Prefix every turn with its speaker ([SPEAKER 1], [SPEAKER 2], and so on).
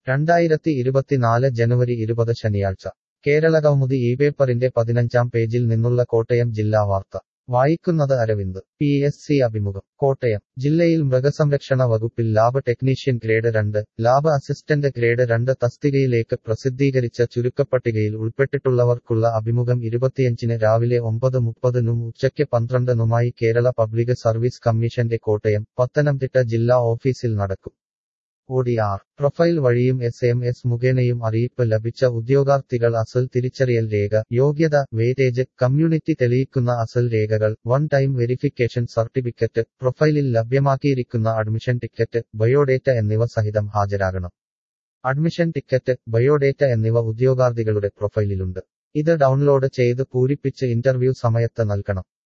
[SPEAKER 1] രണ്ടായിരത്തി ഇരുപത്തിനാല് ജനുവരി ഇരുപത് ശനിയാഴ്ച കേരളകൗമുദി ഈ പേപ്പറിന്റെ പതിനഞ്ചാം പേജിൽ നിന്നുള്ള കോട്ടയം ജില്ലാ വാർത്ത വായിക്കുന്നത് അരവിന്ദ് പി എസ് സി അഭിമുഖം കോട്ടയം ജില്ലയിൽ മൃഗസംരക്ഷണ വകുപ്പിൽ ലാബ് ടെക്നീഷ്യൻ ഗ്രേഡ് രണ്ട് ലാബ് അസിസ്റ്റന്റ് ഗ്രേഡ് രണ്ട് തസ്തികയിലേക്ക് പ്രസിദ്ധീകരിച്ച ചുരുക്കപ്പട്ടികയിൽ ഉൾപ്പെട്ടിട്ടുള്ളവർക്കുള്ള അഭിമുഖം ഇരുപത്തിയഞ്ചിന് രാവിലെ ഒമ്പത് മുപ്പതിനും ഉച്ചയ്ക്ക് പന്ത്രണ്ടിനുമായി കേരള പബ്ലിക് സർവീസ് കമ്മീഷന്റെ കോട്ടയം പത്തനംതിട്ട ജില്ലാ ഓഫീസിൽ നടക്കും ഒഡിആർ പ്രൊഫൈൽ വഴിയും എസ് എം എസ് മുഖേനയും അറിയിപ്പ് ലഭിച്ച ഉദ്യോഗാർത്ഥികൾ അസൽ തിരിച്ചറിയൽ രേഖ യോഗ്യത വേറ്റേജ് കമ്മ്യൂണിറ്റി തെളിയിക്കുന്ന അസൽ രേഖകൾ വൺ ടൈം വെരിഫിക്കേഷൻ സർട്ടിഫിക്കറ്റ് പ്രൊഫൈലിൽ ലഭ്യമാക്കിയിരിക്കുന്ന അഡ്മിഷൻ ടിക്കറ്റ് ബയോഡേറ്റ എന്നിവ സഹിതം ഹാജരാകണം അഡ്മിഷൻ ടിക്കറ്റ് ബയോഡേറ്റ എന്നിവ ഉദ്യോഗാർത്ഥികളുടെ പ്രൊഫൈലിലുണ്ട് ഇത് ഡൗൺലോഡ് ചെയ്ത് പൂരിപ്പിച്ച് ഇന്റർവ്യൂ സമയത്ത് നൽകണം